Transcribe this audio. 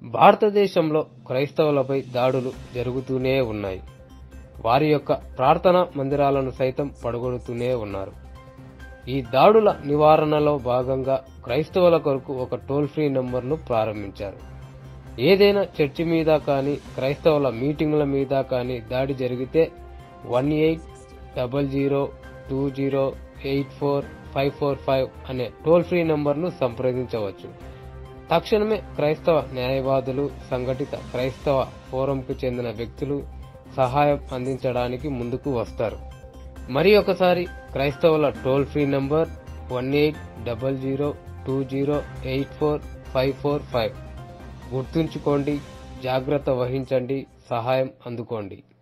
భారతదేశంలో క్రైస్తవులపై దాడులు జరుగుతూనే ఉన్నాయి వారి యొక్క ప్రార్థనా మందిరాలను సైతం పడగొడుతూనే ఉన్నారు ఈ దాడుల నివారణలో భాగంగా క్రైస్తవుల కొరకు ఒక టోల్ ఫ్రీ నంబర్ను ప్రారంభించారు ఏదైనా చర్చి మీద కానీ క్రైస్తవుల మీటింగుల మీద కానీ దాడి జరిగితే one eight double zero two zero eight four five four five అనే టోల్ ఫ్రీ నంబర్ను సంప్రదించవచ్చు తక్షణమే క్రైస్తవ న్యాయవాదులు సంఘటిత క్రైస్తవ ఫోరంకు చెందిన వ్యక్తులు సహాయం అందించడానికి ముందుకు వస్తారు మరి ఒకసారి క్రైస్తవుల toll free number one eight double zero two zero eight four five four five గుర్తుంచుకోండి జాగ్రత్త వహించండి సహాయం అందుకోండి